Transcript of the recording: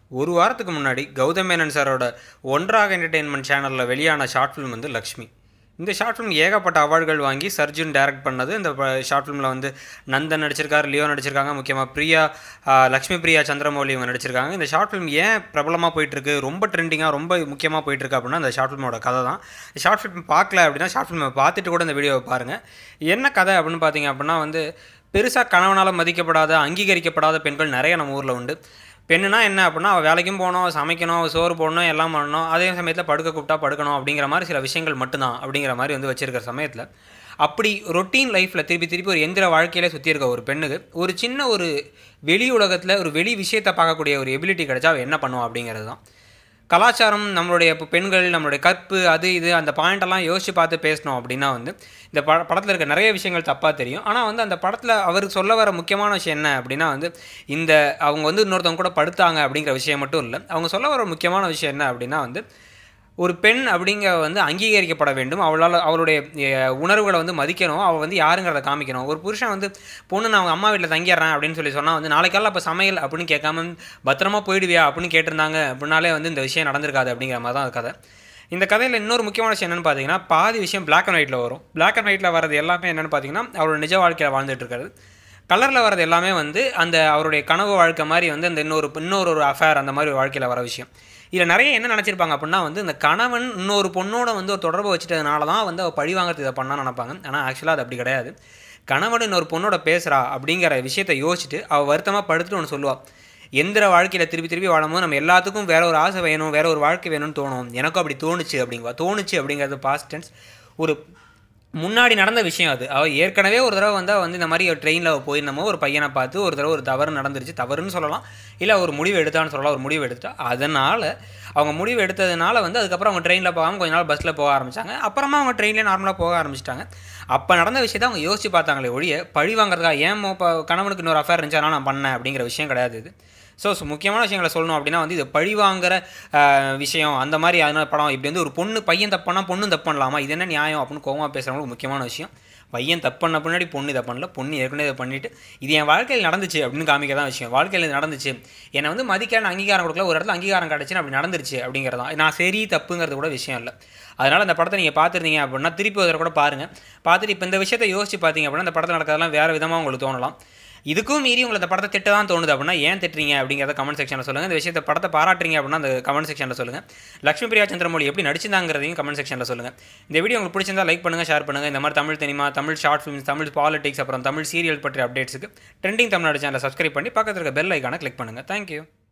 ஒரு வாரத்துக்கு முன்னாடி கௌதம் மேனன் சாரோட ஒன்றாக என்டர்டெயின்மெண்ட் சேனலில் வெளியான ஷார்ட் ஃபிலிம் வந்து லக்ஷ்மி இந்த ஷார்ட் ஃபிலிம் ஏகப்பட்ட அவார்டுகள் வாங்கி சர்ஜுன் டைரக்ட் பண்ணது இந்த ஷார்ட் ஃபிலிமில் வந்து நந்தன் நடிச்சிருக்காரு லியோ நடிச்சிருக்காங்க முக்கியமாக பிரியா ஆ, லக்ஷ்மி பிரியா சந்திரமௌலி இவங்க நடிச்சிருக்காங்க இந்த ஷார்ட் ஃபிலிம் ஏன் பிரபலமாக போயிட்டுருக்கு ரொம்ப ட்ரெண்டிங்காக ரொம்ப முக்கியமாக போயிட்டுருக்கு அப்படின்னா அந்த ஷார்ட் ஃபிலிமோட கதை தான் ஷார்ட் ஃபிலிம் பார்க்கல அப்படின்னா ஷார்ட் ஃபிலிமை பார்த்துட்டு கூட இந்த வீடியோவை பாருங்கள் என்ன கதை அப்படின்னு பார்த்தீங்க அப்படின்னா வந்து பெருசாக கணவனால் மதிக்கப்படாத அங்கீகரிக்கப்படாத பெண்கள் நிறைய நம்ம ஊரில் உண்டு பெண்ணுனா என்ன அப்படின்னா அவள் வேலைக்கும் போகணும் சமைக்கணும் சோறு போடணும் எல்லாம் பண்ணணும் அதே சமயத்தில் படுக்க கூப்பிட்டா படுக்கணும் அப்படிங்கிற மாதிரி சில விஷயங்கள் மட்டும்தான் அப்படிங்கிற மாதிரி வந்து வச்சிருக்கிற சமயத்தில் அப்படி ரொட்டீன் லைஃப்பில் திருப்பி திருப்பி ஒரு எந்திர வாழ்க்கையிலே சுற்றி இருக்க ஒரு பெண்ணுக்கு ஒரு சின்ன ஒரு வெளி உலகத்தில் ஒரு வெளி விஷயத்தை பார்க்கக்கூடிய ஒரு எபிலிட்டி கிடைச்சா அவள் என்ன பண்ணுவோம் அப்படிங்கிறது தான் கலாச்சாரம் நம்மளுடைய இப்போ பெண்கள் நம்மளுடைய கற்பு அது இது அந்த பாயிண்டெல்லாம் யோசித்து பார்த்து பேசணும் அப்படின்னா வந்து இந்த பட படத்தில் இருக்க நிறைய விஷயங்கள் தப்பாக தெரியும் ஆனால் வந்து அந்த படத்தில் அவருக்கு சொல்ல வர முக்கியமான விஷயம் என்ன அப்படின்னா வந்து இந்த அவங்க வந்து இன்னொருத்தவங்க கூட படுத்தாங்க அப்படிங்கிற விஷயம் மட்டும் இல்லை அவங்க சொல்ல வர முக்கியமான விஷயம் என்ன அப்படின்னா வந்து ஒரு பெண் அப்படிங்கிற வந்து அங்கீகரிக்கப்பட வேண்டும் அவளால் அவளுடைய அஹ், உணர்வுகளை வந்து மதிக்கணும் அவள் வந்து யாருங்கிறத காமிக்கணும் ஒரு புருஷன் வந்து பொண்ணு நான் அவங்க அம்மா வீட்டில் தங்கிடுறேன் அப்படின்னு சொல்லி சொன்னால் வந்து நாளைக்கால அப்போ சமையல் அப்படின்னு கேட்காம பத்திரமா போயிடுவியா அப்படின்னு கேட்டிருந்தாங்க அப்படின்னாலே வந்து இந்த விஷயம் நடந்திருக்காது அப்படிங்கிற மாதிரி தான் கதை இந்த கதையில் இன்னொரு முக்கியமான விஷயம் என்னென்னு பார்த்தீங்கன்னா பாதி விஷயம் Black அண்ட் ஒயிட்டில் வரும் Black அண்ட் ஒயிட்டில் வரது எல்லாமே என்னென்னு பார்த்தீங்கன்னா அவரோட நிஜ வாழ்க்கையில் வாழ்ந்துட்டு இருக்காரு கலரில் வரது எல்லாமே வந்து அந்த அவருடைய கனவு வாழ்க்கை மாதிரி வந்து அந்த இன்னொரு இன்னொரு ஒரு அஃபேர் அந்த மாதிரி ஒரு வாழ்க்கையில் வர விஷயம் இதில் நிறைய என்ன நினச்சிருப்பாங்க அப்படின்னா வந்து இந்த கணவன் இன்னொரு பொண்ணோட வந்து ஒரு தொடர்பு வச்சுட்டதுனால தான் வந்து அவள் பழி வாங்குறது இதை பண்ணான்னு நினைப்பாங்க ஆனால் ஆக்சுவலாக அது அப்படி கிடையாது கணவன் இன்னொரு பொண்ணோட பேசுகிறா அப்படிங்கிற விஷயத்தை யோசிச்சுட்டு அவள் வருத்தமாக படுத்துட்டு ஒன்று சொல்லுவாள் எந்திர வாழ்க்கையில் திருப்பி திருப்பி வாழும்போது நம்ம எல்லாத்துக்கும் வேற ஒரு ஆசை வேணும் வேற ஒரு வாழ்க்கை வேணும்னு தோணும் எனக்கும் அப்படி தோணுச்சு அப்படிங்குவா தோணுச்சு அப்படிங்கிறது பாஸ்ட் டென்ஸ் ஒரு முன்னாடி நடந்த விஷயம் அது அவள் ஏற்கனவே ஒரு தடவை வந்து அவ வந்து இந்த மாதிரி ட்ரெயினில் போயிருந்தமோ ஒரு பையனை பார்த்து ஒரு தடவை ஒரு தவறு நடந்துருச்சு தவறுன்னு சொல்லலாம் இல்லை ஒரு முடிவு எடுத்தான்னு சொல்லலாம் ஒரு முடிவு எடுத்தா அதனால் அவங்க முடிவு எடுத்ததுனால வந்து அதுக்கப்புறம் அவங்க ட்ரெயினில் போகாமல் கொஞ்ச நாள் பஸ்ஸில் போக ஆரம்பிச்சாங்க அப்புறமா அவங்க ட்ரெயின்லேயே நார்மலாக போக ஆரம்பிச்சிட்டாங்க அப்போ நடந்த விஷயத்தை அவங்க யோசிச்சு பார்த்தாங்களே ஒழிய பழி வாங்குறதுக்காக ஏன் மோ- இப்போ கணவனுக்கு இன்னொரு அஃபேர் இருந்துச்சு அதனால் நான் பண்ணேன் அப்படிங்கிற விஷயம் கிடையாது இது ஸோ முக்கியமான விஷயங்களை சொல்லணும் அப்படின்னா வந்து இது பழி வாங்குற ஆஹ், விஷயம் அந்த மாதிரி அதனால படம் இப்படி வந்து ஒரு பொண்ணு பையன் தப்பு பண்ணால் பொண்ணு தப்பு பண்ணலாமா இது என்ன நியாயம் அப்படின்னு கோவமாக பேசுகிறவங்களுக்கு முக்கியமான விஷயம் பையன் தப்பு பண்ண பின்னாடி பொண்ணு இதை பண்ணல பொண்ணு ஏற்கனவே இதை பண்ணிட்டு இது என் வாழ்க்கையில் நடந்துச்சு அப்படின்னு காமிக்க தான் விஷயம் வாழ்க்கையில் இது நடந்துச்சு என்னை வந்து மதிக்கல அங்கீகாரம் கொடுக்கல ஒரு இடத்துல அங்கீகாரம் கிடச்சின்னு அப்படி நடந்துருச்சு அப்படிங்கிறதான் நான் சரி தப்புங்கிறது கூட விஷயம் இல்லை அதனால் அந்த படத்தை நீங்கள் பார்த்துருந்தீங்க அப்படின்னா திருப்பி ஒரு தடவை கூட பாருங்கள் பார்த்துட்டு இப்போ இந்த விஷயத்தை யோசிச்சு பார்த்தீங்க அப்படின்னா இந்த படத்தில் நடக்கிறதெல்லாம் வேறு விதமாக உங்களுக்கு தோணலாம் இதுக்கும் மீறி உங்களுக்கு இந்த படத்தை திட்ட தான் தோணுது அப்படின்னா ஏன் திட்டுறீங்க அப்படிங்கிறத கமெண்ட் செக்ஷனில் சொல்லுங்கள் இந்த விஷயத்தை படத்தை பாராட்டுறீங்க அப்படின்னா அந்த கமெண்ட் செக்ஷனில் சொல்லுங்கள் லக்ஷ்மி பிரியா சந்திரமௌலி எப்படி நடிச்சிருந்தாங்கிறதையும் கமெண்ட் செக்ஷனில் சொல்லுங்கள் இந்த வீடியோ உங்களுக்கு பிடிச்சிருந்தா லைக் பண்ணுங்கள் ஷேர் பண்ணுங்கள் இந்த மாதிரி Tamil cinema Tamil short films Tamil politics அப்புறம் தமிழ் சீரியல் பற்றிய அப்டேட்ஸுக்கு ட்ரெண்டிங் தமிழ்நாடு சேனலை சப்ஸ்கிரைப் பண்ணி பக்கத்தில் இருக்க பெல் ஐக்கானை கிளிக் பண்ணுங்கள் தேங்க்யூ